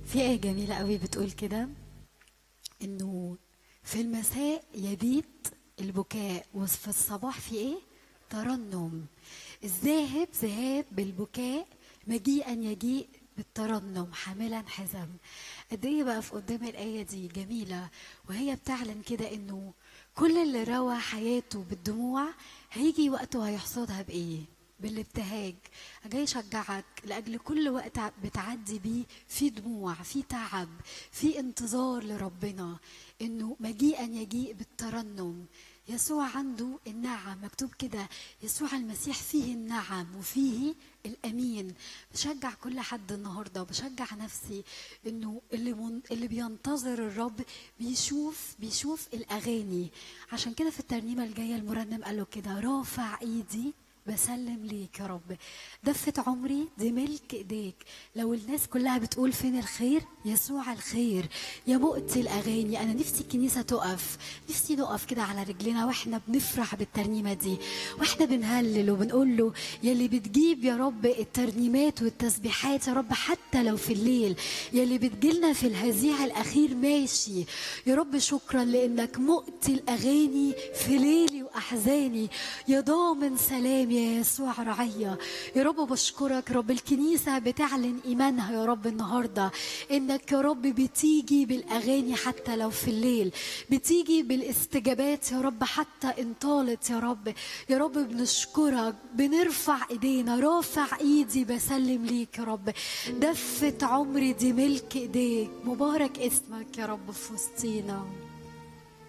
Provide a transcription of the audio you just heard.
في آية جميلة قوي بتقول كده إنه في المساء يبيت البكاء وفي الصباح في إيه؟ ترنم الذاهب ذهاب بالبكاء مجيئا يجيء بالترنم حاملا حزم قد ايه بقى في قدام الآية دي جميلة وهي بتعلن كده إنه كل اللي روى حياته بالدموع هيجي وقته هيحصدها بإيه؟ بالابتهاج جاي اشجعك لاجل كل وقت بتعدي بيه في دموع في تعب في انتظار لربنا انه مجيئا يجيء بالترنم يسوع عنده النعم مكتوب كده يسوع المسيح فيه النعم وفيه الامين بشجع كل حد النهارده وبشجع نفسي انه اللي من اللي بينتظر الرب بيشوف بيشوف الاغاني عشان كده في الترنيمه الجايه المرنم قال له كده رافع ايدي بسلم ليك يا رب دفة عمري دي ملك ايديك لو الناس كلها بتقول فين الخير يسوع الخير يا مؤتي الاغاني انا نفسي الكنيسه تقف نفسي نقف كده على رجلنا واحنا بنفرح بالترنيمه دي واحنا بنهلل وبنقول له يا اللي بتجيب يا رب الترنيمات والتسبيحات يا رب حتى لو في الليل يا اللي بتجيلنا في الهزيع الاخير ماشي يا رب شكرا لانك مؤتي الاغاني في ليلي واحزاني يا ضامن سلام يا يسوع رعيه يا رب بشكرك رب الكنيسه بتعلن ايمانها يا رب النهارده انك يا رب بتيجي بالاغاني حتى لو في الليل بتيجي بالاستجابات يا رب حتى ان طالت يا رب يا رب بنشكرك بنرفع ايدينا رافع ايدي بسلم ليك يا رب دفة عمري دي ملك ايديك مبارك اسمك يا رب في وسطينا